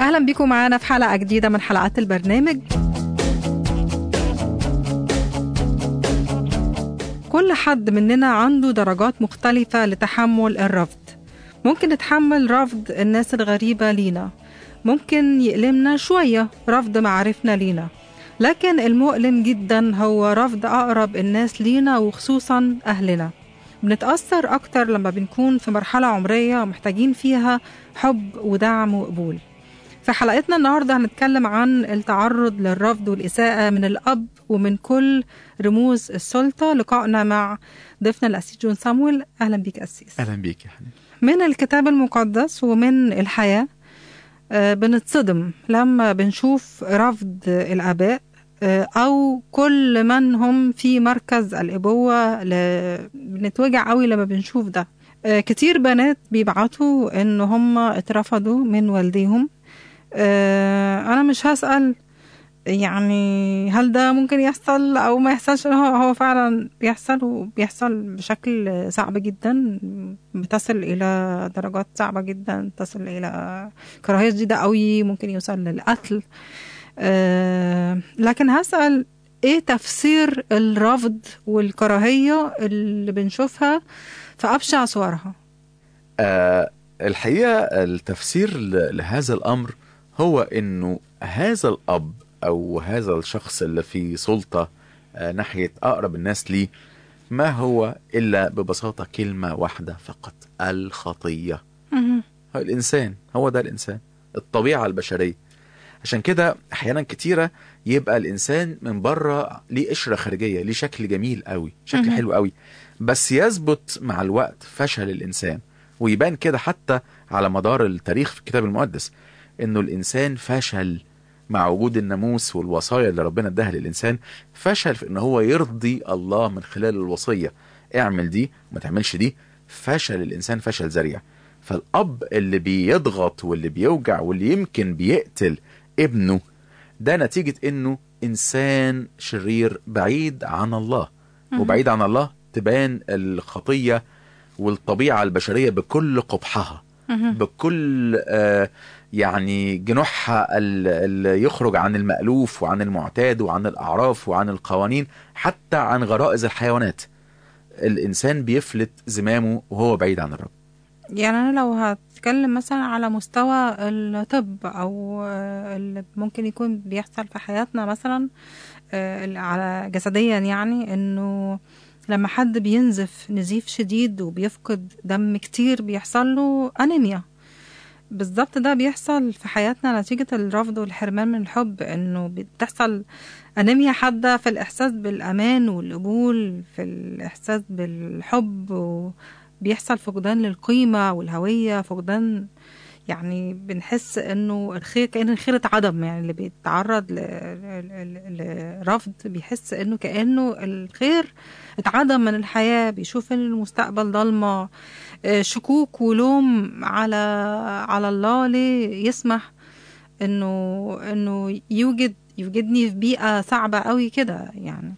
أهلا بكم معانا في حلقة جديدة من حلقات البرنامج كل حد مننا عنده درجات مختلفة لتحمل الرفض ممكن نتحمل رفض الناس الغريبة لينا ممكن يألمنا شوية رفض معارفنا لينا لكن المؤلم جدا هو رفض أقرب الناس لينا وخصوصا أهلنا بنتأثر أكتر لما بنكون في مرحلة عمرية محتاجين فيها حب ودعم وقبول في حلقتنا النهاردة هنتكلم عن التعرض للرفض والإساءة من الأب ومن كل رموز السلطة لقائنا مع ضيفنا الأسيس جون سامويل أهلا بيك أسيس اهلا بيك يا حبيبي من الكتاب المقدس ومن الحياة آه، بنتصدم لما بنشوف رفض الآباء آه، أو كل من هم في مركز الأبوة ل- بنتوجع قوي لما بنشوف ده آه، كتير بنات بيبعتوا إن هم اترفضوا من والديهم آه، أنا مش هسأل يعني هل ده ممكن يحصل او ما يحصلش هو هو فعلا بيحصل وبيحصل بشكل صعب جدا بتصل الى درجات صعبه جدا تصل الى كراهيه شديده قوي ممكن يوصل للقتل آه لكن هسال ايه تفسير الرفض والكراهيه اللي بنشوفها في ابشع صورها آه الحقيقه التفسير ل- لهذا الامر هو انه هذا الاب او هذا الشخص اللي في سلطه آه ناحيه اقرب الناس ليه ما هو الا ببساطه كلمه واحده فقط الخطيه هو الانسان هو ده الانسان الطبيعه البشريه عشان كده احيانا كتيره يبقى الانسان من بره ليه قشره خارجيه ليه شكل جميل قوي شكل مهم. حلو قوي بس يثبت مع الوقت فشل الانسان ويبان كده حتى على مدار التاريخ في الكتاب المقدس انه الانسان فشل مع وجود الناموس والوصايا اللي ربنا اداها للانسان فشل في ان هو يرضي الله من خلال الوصيه اعمل دي وما تعملش دي فشل الانسان فشل ذريع فالاب اللي بيضغط واللي بيوجع واللي يمكن بيقتل ابنه ده نتيجه انه انسان شرير بعيد عن الله وبعيد عن الله تبان الخطيه والطبيعه البشريه بكل قبحها بكل آه يعني جنوحها ال- اللي يخرج عن المألوف وعن المعتاد وعن الأعراف وعن القوانين حتى عن غرائز الحيوانات الإنسان بيفلت زمامه وهو بعيد عن الرب يعني أنا لو هتكلم مثلا على مستوى الطب أو آه، اللي ممكن يكون بيحصل في حياتنا مثلا آه، اللي على جسديا يعني إنه لما حد بينزف نزيف شديد وبيفقد دم كتير بيحصل له أنيميا بالظبط ده بيحصل في حياتنا نتيجة الرفض والحرمان من الحب إنه بتحصل أنيميا حادة في الإحساس بالأمان والقبول في الإحساس بالحب و... بيحصل فقدان للقيمة والهوية فقدان يعني بنحس انه الخير كأن الخير اتعدم يعني اللي بيتعرض ل- ل- ل- لرفض بيحس انه كأنه الخير اتعدم من الحياة بيشوف ان المستقبل ضلمة آه، شكوك ولوم على على الله ليه يسمح انه انه يوجد يوجدني في بيئة صعبة قوي كده يعني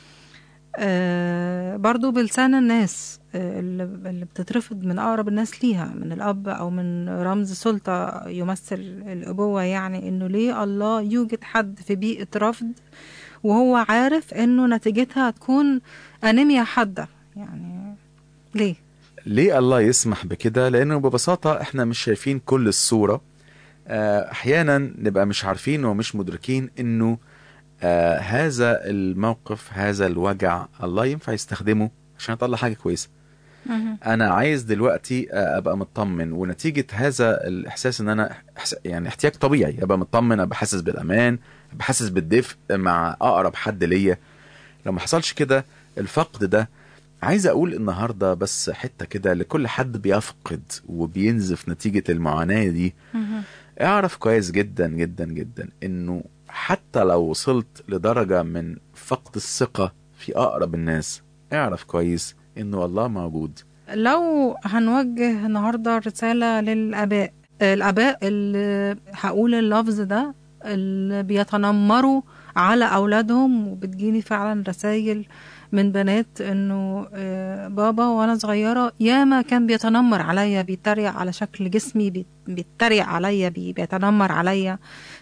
آه برضو بلسان الناس آه اللي اللي بتترفض من أقرب الناس ليها من الأب أو من رمز سلطة يمثل الأبوة يعني إنه ليه الله يوجد حد في بيئة رفض وهو عارف إنه نتيجتها هتكون أنيميا حادة يعني ليه؟ ليه الله يسمح بكده لأنه ببساطة احنا مش شايفين كل الصورة آه، أحيانا نبقى مش عارفين ومش مدركين إنه آه هذا الموقف هذا الوجع الله ينفع يستخدمه عشان يطلع حاجة كويسة انا عايز دلوقتي ابقى مطمن ونتيجه هذا الاحساس ان انا إحس- يعني احتياج طبيعي ابقى مطمن ابقى حاسس بالامان ابقى حاسس بالدفء مع اقرب حد ليا لو ما حصلش كده الفقد ده عايز اقول النهارده بس حته كده لكل حد بيفقد وبينزف نتيجه المعاناه دي اعرف كويس جدا جدا جدا انه حتى لو وصلت لدرجه من فقد الثقه في اقرب الناس اعرف كويس انه الله موجود لو هنوجه النهاردة رسالة للآباء الآباء اللي هقول اللفظ ده اللي بيتنمروا على أولادهم وبتجيني فعلا رسائل من بنات انه آه، بابا وانا صغيره ياما كان بيتنمر عليا بيتريق على شكل جسمي بي- بيتريق عليا بي- بيتنمر عليا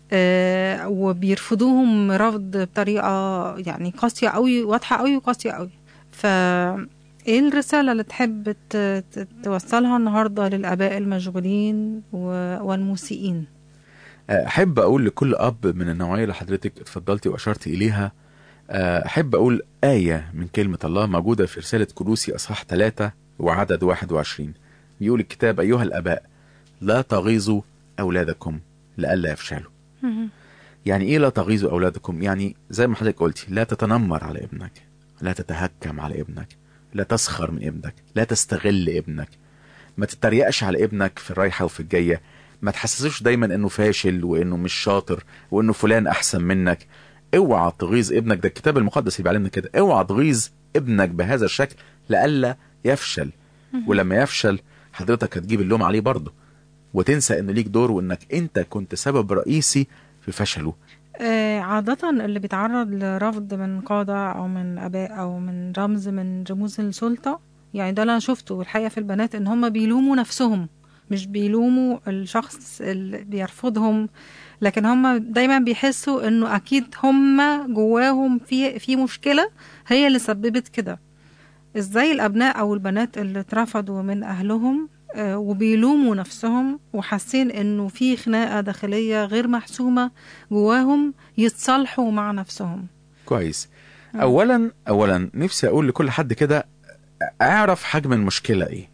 آه، وبيرفضوهم رفض بطريقه يعني قاسيه قوي واضحه قوي وقاسيه قوي ف ايه الرساله اللي تحب ت- ت- توصلها النهارده للاباء المشغولين و- والمسيئين احب اقول لكل اب من النوعيه اللي حضرتك اتفضلتي واشرت اليها آه، احب اقول ايه من كلمه الله موجوده في رساله كلوسي اصحاح 3 وعدد 21 بيقول الكتاب ايها الاباء لا تغيظوا اولادكم لئلا يفشلوا يعني ايه لا تغيظوا اولادكم يعني زي ما حضرتك قلتي لا تتنمر على ابنك لا تتهكم على ابنك لا تسخر من ابنك لا تستغل ابنك ما تتريقش على ابنك في الرايحه وفي الجايه ما تحسسوش دايما انه فاشل وانه مش شاطر وانه فلان احسن منك اوعى تغيظ ابنك ده الكتاب المقدس اللي بيعلمنا كده اوعى تغيظ ابنك بهذا الشكل لئلا يفشل ولما يفشل حضرتك هتجيب اللوم عليه برضه وتنسى ان ليك دور وانك انت كنت سبب رئيسي في فشله آه، عادة اللي بيتعرض لرفض من قادة أو من آباء أو من رمز من رموز السلطة يعني ده اللي أنا شفته الحقيقة في البنات إن هم بيلوموا نفسهم مش بيلوموا الشخص اللي بيرفضهم لكن هم دايما بيحسوا إنه أكيد هم جواهم في في مشكلة هي اللي سببت كده ازاي الأبناء أو البنات اللي اترفضوا من أهلهم آه، وبيلوموا نفسهم وحاسين انه في خناقه داخليه غير محسومه جواهم يتصالحوا مع نفسهم كويس اولا اولا نفسي اقول لكل حد كده اعرف حجم المشكله ايه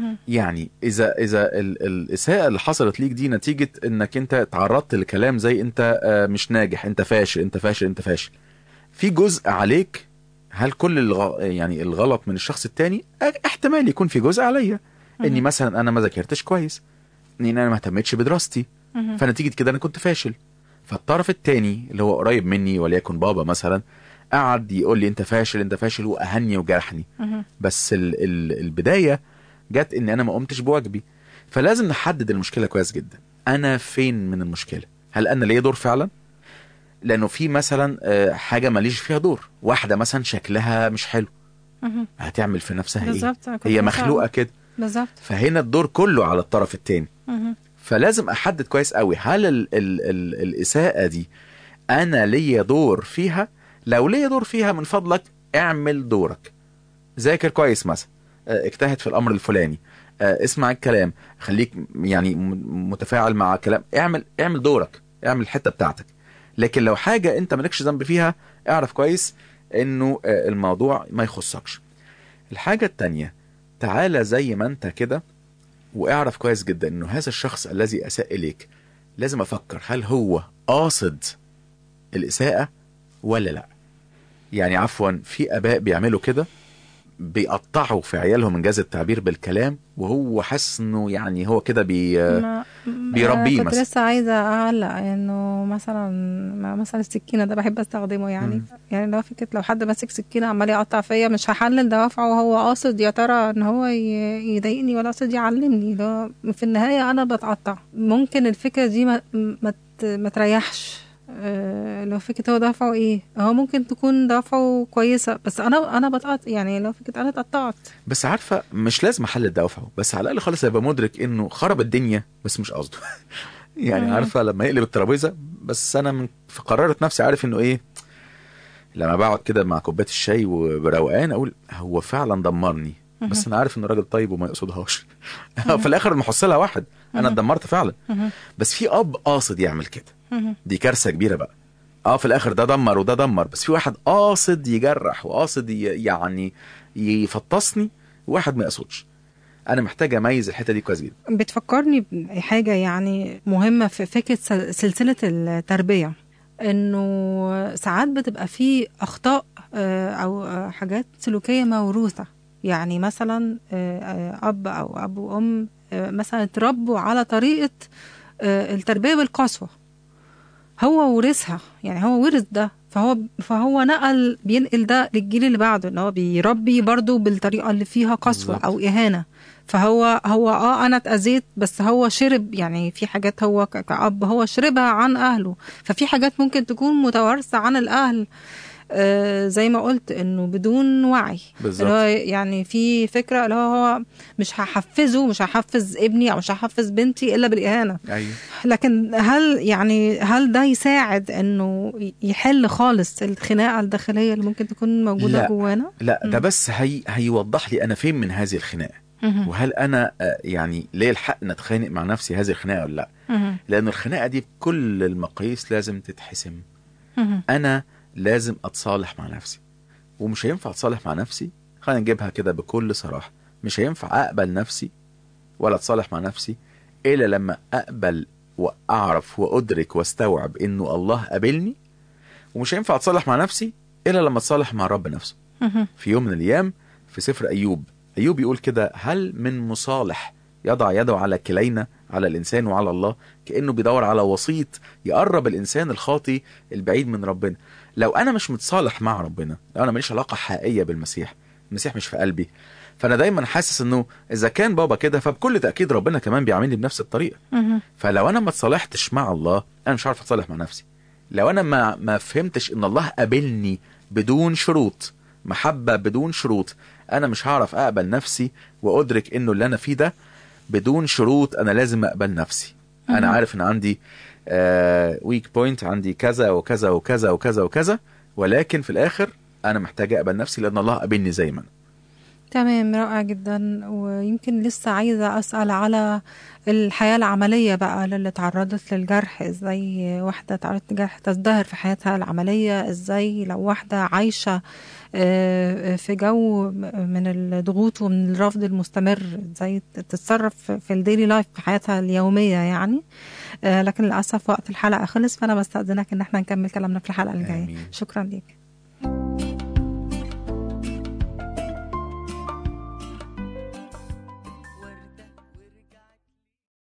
يعني اذا اذا ال- الاساءه اللي حصلت ليك دي نتيجه انك انت تعرضت لكلام زي انت آه، مش ناجح انت فاشل انت فاشل انت فاشل في جزء عليك هل كل الغ... يعني الغلط من الشخص التاني اه- احتمال يكون في جزء عليا اني مثلا انا ما ذاكرتش كويس اني انا ما اهتمتش بدراستي فنتيجه كده انا كنت فاشل فالطرف التاني اللي هو قريب مني وليكن بابا مثلا قعد يقول لي انت فاشل انت فاشل واهني وجرحني بس ال ال البدايه جت ان انا ما قمتش بواجبي فلازم نحدد المشكله كويس جدا انا فين من المشكله هل انا ليا دور فعلا لانه في مثلا آه، حاجه ماليش فيها دور واحده مثلا شكلها مش حلو هتعمل في نفسها ايه بالظبط أنا كنت هي لسه مخلوقه كده بالظبط فهنا الدور كله على الطرف التاني مهم. فلازم احدد كويس قوي هل ال ال ال الاساءه دي انا ليا دور فيها لو ليا دور فيها من فضلك اعمل دورك ذاكر كويس مثلا آه، اجتهد في الامر الفلاني آه، اسمع الكلام خليك يعني م- متفاعل مع كلام اعمل اعمل دورك اعمل الحته بتاعتك لكن لو حاجه انت مالكش ذنب فيها اعرف كويس انه آه، الموضوع ما يخصكش الحاجه التانية تعالى زي ما انت كده واعرف كويس جدا انه هذا الشخص الذي اساء اليك لازم افكر هل هو قاصد الاساءه ولا لا يعني عفوا في اباء بيعملوا كده بيقطعوا في عيالهم انجاز التعبير بالكلام وهو حاسس انه يعني هو كده بي ما بيربيه أنا كنت مثلا. لسه عايزه اعلق انه مثلا ما- مثلا السكينه ده بحب استخدمه يعني مم. يعني لو فكره لو حد ماسك سكينه عمال يقطع فيا مش هحلل دوافعه وهو قاصد يا ترى ان هو ي- يضايقني ولا قاصد يعلمني ده في النهايه انا بتقطع ممكن الفكره دي ما ما, ت- ما تريحش آه، لو فكرة هو دافعه ايه هو ممكن تكون دافعه كويسة بس انا انا بتقطع يعني لو فكرة انا اتقطعت بس عارفه مش لازم احل دوافعه بس على الاقل خالص يبقى مدرك انه خرب الدنيا بس مش قصده يعني مم. عارفه لما يقلب الترابيزه بس انا من في قرارة نفسي عارف انه ايه لما بقعد كده مع كوبايه الشاي وبروقان اقول هو فعلا دمرني بس انا عارف انه راجل طيب وما يقصدهاش في الاخر المحص لها واحد انا اتدمرت فعلا مهم. بس في اب قاصد يعمل كده مهم. دي كارثه كبيره بقى اه في الاخر ده دمر وده دمر بس في واحد قاصد يجرح وقاصد ي- يعني يفطسني وواحد ما يقصدش انا محتاج اميز الحته دي كويس جدا بتفكرني بحاجة يعني مهمة في فكرة سل- سلسلة التربية انه ساعات بتبقى في اخطاء آه، او آه، حاجات سلوكية موروثة يعني مثلا آه، آه، اب او اب وام آه، مثلا اتربوا على طريقة آه، التربية بالقسوة هو ورثها يعني هو ورث ده فهو فهو نقل بينقل ده للجيل اللي بعده ان هو بيربي برضه بالطريقه اللي فيها قسوه بالظبط. او اهانه فهو هو اه انا اتاذيت بس هو شرب يعني في حاجات هو ك- كأب هو شربها عن اهله ففي حاجات ممكن تكون متوارثه عن الاهل آه، زي ما قلت انه بدون وعي اللي هو بالظبط يعني في فكره اللي هو هو مش هحفزه مش هحفز ابني او مش هحفز بنتي الا بالاهانه ايوه لكن هل يعني هل ده يساعد انه يحل خالص الخناقه الداخليه اللي ممكن تكون موجوده لا. جوانا لا ده مم. بس هي هيوضح لي انا فين من هذه الخناقه مهم. وهل انا آه، يعني ليه الحق ان اتخانق مع نفسي هذه الخناقه ولا لا مهم. لان الخناقه دي بكل المقاييس لازم تتحسم مهم. انا لازم اتصالح مع نفسي ومش هينفع اتصالح مع نفسي خلينا نجيبها كده بكل صراحه مش هينفع اقبل نفسي ولا اتصالح مع نفسي الا لما اقبل واعرف وادرك واستوعب انه الله قابلني ومش هينفع اتصالح مع نفسي الا لما اتصالح مع الرب نفسه مهم. في يوم من الايام في سفر ايوب ايوب يقول كده هل من مصالح يضع يده على كلينا على الانسان وعلى الله كانه بيدور على وسيط يقرب الانسان الخاطي البعيد من ربنا لو انا مش متصالح مع ربنا لو انا ماليش علاقه حقيقيه بالمسيح المسيح مش في قلبي فانا دايما حاسس انه اذا كان بابا كده فبكل تاكيد ربنا كمان بيعاملني بنفس الطريقه مهم. فلو انا ما اتصالحتش مع الله انا مش عارف اتصالح مع نفسي لو انا ما ما فهمتش ان الله قابلني بدون شروط محبه بدون شروط انا مش هعرف اقبل نفسي وادرك انه اللي انا فيه ده بدون شروط انا لازم اقبل نفسي انا مهم. عارف ان عندي ويك بوينت عندي كذا وكذا وكذا وكذا وكذا ولكن في الاخر انا محتاج اقبل نفسي لان الله قابلني زي ما انا تمام رائع جدا ويمكن لسه عايزة أسأل على الحياة العملية بقى للي تعرضت للجرح ازاي واحدة تعرضت للجرح تزدهر في حياتها العملية ازاي لو واحدة عايشة آه، في جو من الضغوط ومن الرفض المستمر ازاي تتصرف في الديلي لايف في حياتها اليومية يعني آه، لكن للأسف وقت الحلقة خلص فأنا بستأذنك إن احنا نكمل كلامنا في الحلقة الجاية آمين. شكرا ليك